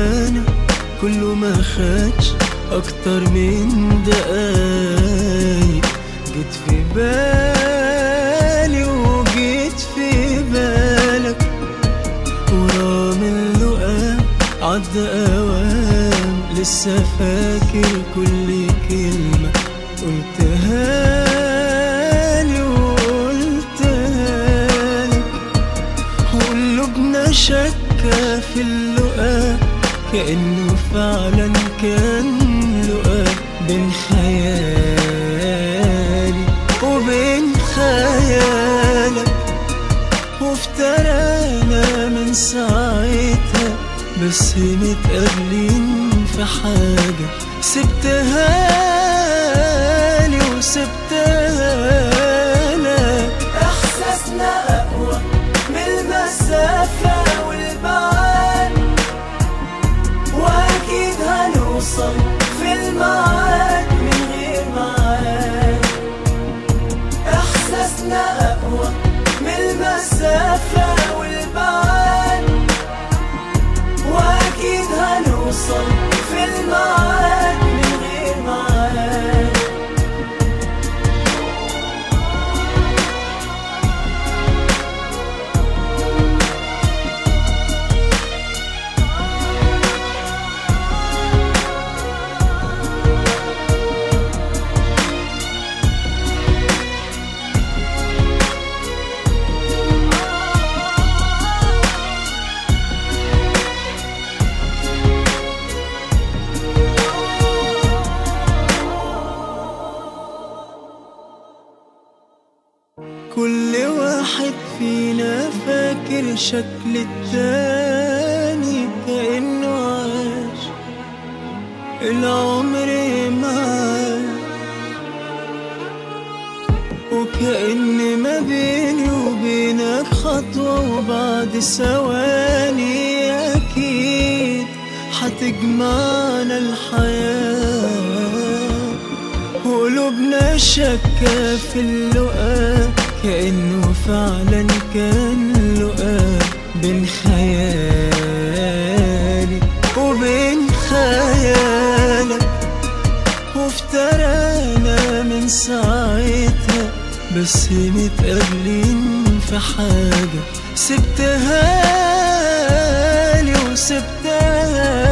وانا كله ما خدش اكتر من دقايق جيت في بالي وجيت في بالك ورغم اللقاء عدى اوام لسه فاكر كل كلمة قلتها لي وقلتها لك وقلوبنا شكة في اللقاء كأنه فعلا كان لقاء بين خيالي وبين خيالك وافترقنا من ساعتها بس متقابلين في حاجة سبتها لي وسبتها لك احساسنا اقوى من المسافة والبعد واكيد هنوصل في الميعاد من غير ميعاد احساسنا اقوى من المسافة والبعد واكيد هنوصل في الميعاد من غير ميعاد كل واحد فينا فاكر شكل التاني كأنه عاش العمر معاه وكأن ما بيني وبينك خطوة وبعد ثواني أكيد هتجمعنا الحياة وقلوبنا شكة في اللقاء كأنه فعلا كان لقاء بين خيالي وبين خيالك وافترقنا من ساعتها بس متقابلين في حاجة سبتها لي وسبتها